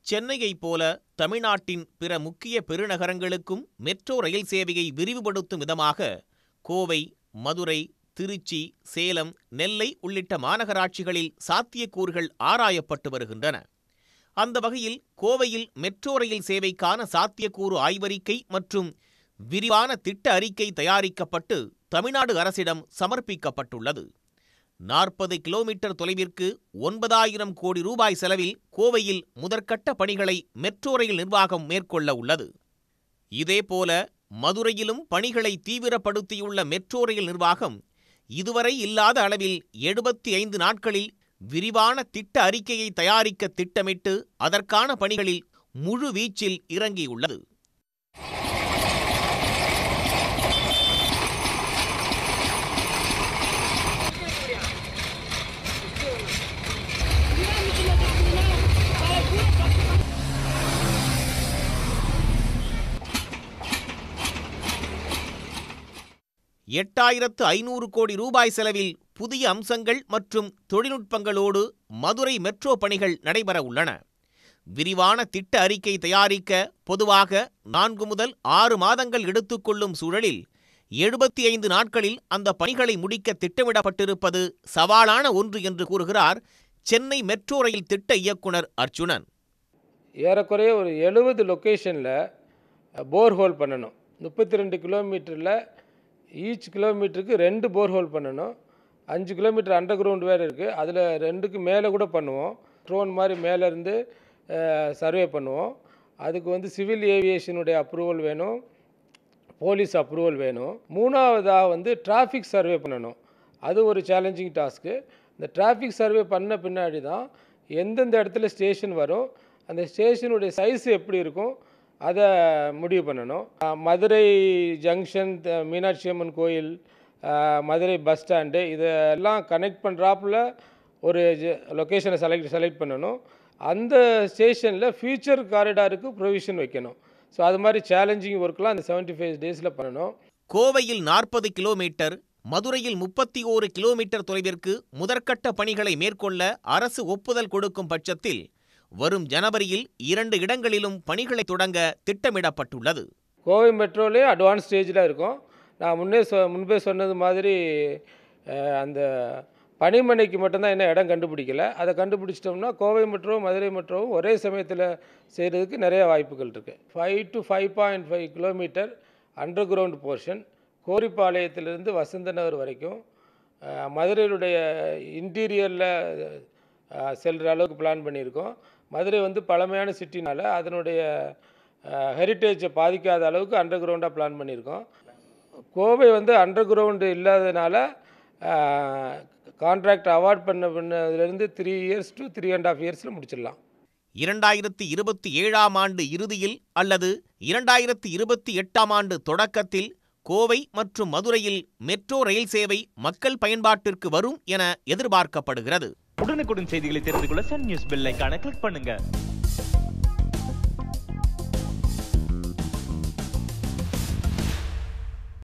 சென்னையைப் போல தமிழ்நாட்டின் பிற முக்கிய பெருநகரங்களுக்கும் மெட்ரோ ரயில் சேவையை விரிவுபடுத்தும் விதமாக கோவை மதுரை திருச்சி சேலம் நெல்லை உள்ளிட்ட மாநகராட்சிகளில் சாத்தியக்கூறுகள் ஆராயப்பட்டு வருகின்றன அந்த வகையில் கோவையில் மெட்ரோ ரயில் சேவைக்கான சாத்தியக்கூறு ஆய்வறிக்கை மற்றும் விரிவான திட்ட அறிக்கை தயாரிக்கப்பட்டு தமிழ்நாடு அரசிடம் சமர்ப்பிக்கப்பட்டுள்ளது நாற்பது கிலோமீட்டர் தொலைவிற்கு ஒன்பதாயிரம் கோடி ரூபாய் செலவில் கோவையில் முதற்கட்ட பணிகளை மெட்ரோ ரயில் நிர்வாகம் மேற்கொள்ள உள்ளது இதேபோல மதுரையிலும் பணிகளை தீவிரப்படுத்தியுள்ள மெட்ரோ ரயில் நிர்வாகம் இதுவரை இல்லாத அளவில் எழுபத்தி ஐந்து நாட்களில் விரிவான திட்ட அறிக்கையை தயாரிக்க திட்டமிட்டு அதற்கான பணிகளில் முழு வீச்சில் இறங்கியுள்ளது எட்டாயிரத்து ஐநூறு கோடி ரூபாய் செலவில் புதிய அம்சங்கள் மற்றும் தொழில்நுட்பங்களோடு மதுரை மெட்ரோ பணிகள் நடைபெற உள்ளன விரிவான திட்ட அறிக்கை தயாரிக்க பொதுவாக நான்கு முதல் ஆறு மாதங்கள் எடுத்துக்கொள்ளும் சூழலில் எழுபத்தி ஐந்து நாட்களில் அந்த பணிகளை முடிக்க திட்டமிடப்பட்டிருப்பது சவாலான ஒன்று என்று கூறுகிறார் சென்னை மெட்ரோ ரயில் திட்ட இயக்குனர் அர்ச்சுனன் ஏறக்குறைய ஒரு எழுபது லொக்கேஷனில் போர்ஹோல் பண்ணணும் முப்பத்தி ரெண்டு கிலோமீட்டரில் ஈச் கிலோமீட்டருக்கு ரெண்டு போர்ஹோல் பண்ணணும் அஞ்சு கிலோமீட்டர் அண்டர் கிரவுண்ட் வேறு இருக்குது அதில் ரெண்டுக்கு மேலே கூட பண்ணுவோம் ட்ரோன் மாதிரி மேலேருந்து சர்வே பண்ணுவோம் அதுக்கு வந்து சிவில் ஏவியேஷனுடைய அப்ரூவல் வேணும் போலீஸ் அப்ரூவல் வேணும் மூணாவதாக வந்து டிராஃபிக் சர்வே பண்ணணும் அது ஒரு சேலஞ்சிங் டாஸ்க்கு இந்த டிராஃபிக் சர்வே பண்ண பின்னாடி தான் எந்தெந்த இடத்துல ஸ்டேஷன் வரும் அந்த ஸ்டேஷனுடைய சைஸ் எப்படி இருக்கும் அதை முடிவு பண்ணணும் அஹ் மதுரை ஜங்ஷன் த- மீனாட்சி அம்மன் கோயில் அஹ் மதுரை பஸ் ஸ்டாண்டு இதெல்லாம் கனெக்ட் பண்ணுறாப்புல ஒரு லொக்கேஷனை செலக்ட் செலக்ட் பண்ணணும் அந்த ஸ்டேஷனில் ஃபியூச்சர் காரிடாருக்கு ப்ரொவிஷன் வைக்கணும் ஸோ அது மாதிரி சேலஞ்சிங் ஒர்க்லாம் அந்த செவன்ட்டி ஃபைவ் டேஸில் பண்ணணும் கோவையில் நாற்பது கிலோமீட்டர் மதுரையில் முப்பத்தி ஓரு கிலோமீட்டர் தொலைவிற்கு முதற்கட்ட பணிகளை மேற்கொள்ள அரசு ஒப்புதல் கொடுக்கும் பட்சத்தில் வரும் ஜனவரியில் இரண்டு இடங்களிலும் பணிகளை தொடங்க திட்டமிடப்பட்டுள்ளது கோவை மெட்ரோலே அட்வான்ஸ் ஸ்டேஜில் இருக்கும் நான் முன்னே சொ முன்பே சொன்னது மாதிரி அஹ், அந்த பணிமனைக்கு மட்டும்தான் என்ன இடம் கண்டுபிடிக்கல அதை கண்டுபிடிச்சிட்டோம்னா கோவை மெட்ரோ மதுரை மெட்ரோவும் ஒரே சமயத்தில் செய்கிறதுக்கு நிறைய வாய்ப்புகள் இருக்குது five to five point five kilometre under ground portion கோரிப்பாளையத்திலிருந்து வசந்த நகர் வரைக்கும் அஹ், மதுரையினுடைய இன்டீரியரில் செல்கிற அளவுக்கு பிளான் பண்ணியிருக்கோம் மதுரை வந்து பழமையான சிட்டினால அதனுடைய ஹெரிட்டேஜை பாதிக்காத அளவுக்கு அண்டர் கிரவுண்டாக பிளான் பண்ணியிருக்கோம் கோவை வந்து அண்டர் கிரவுண்டு இல்லாததுனால கான்ட்ராக்ட் அவார்ட் பண்ண பண்ணதுலேருந்து three years to three and half இயர்ஸில் முடிச்சிடலாம் இரண்டாயிரத்தி இருபத்தி ஏழாம் ஆண்டு இறுதியில் அல்லது இரண்டாயிரத்தி இருபத்தி எட்டாம் ஆண்டு தொடக்கத்தில் கோவை மற்றும் மதுரையில் மெட்ரோ ரயில் சேவை மக்கள் பயன்பாட்டிற்கு வரும் என எதிர்பார்க்கப்படுகிறது உடனுக்குடன் செய்திகளை தெரிந்து கொள்ள சன் நியூஸ் பெல் ஐகானை கிளிக் பண்ணுங்க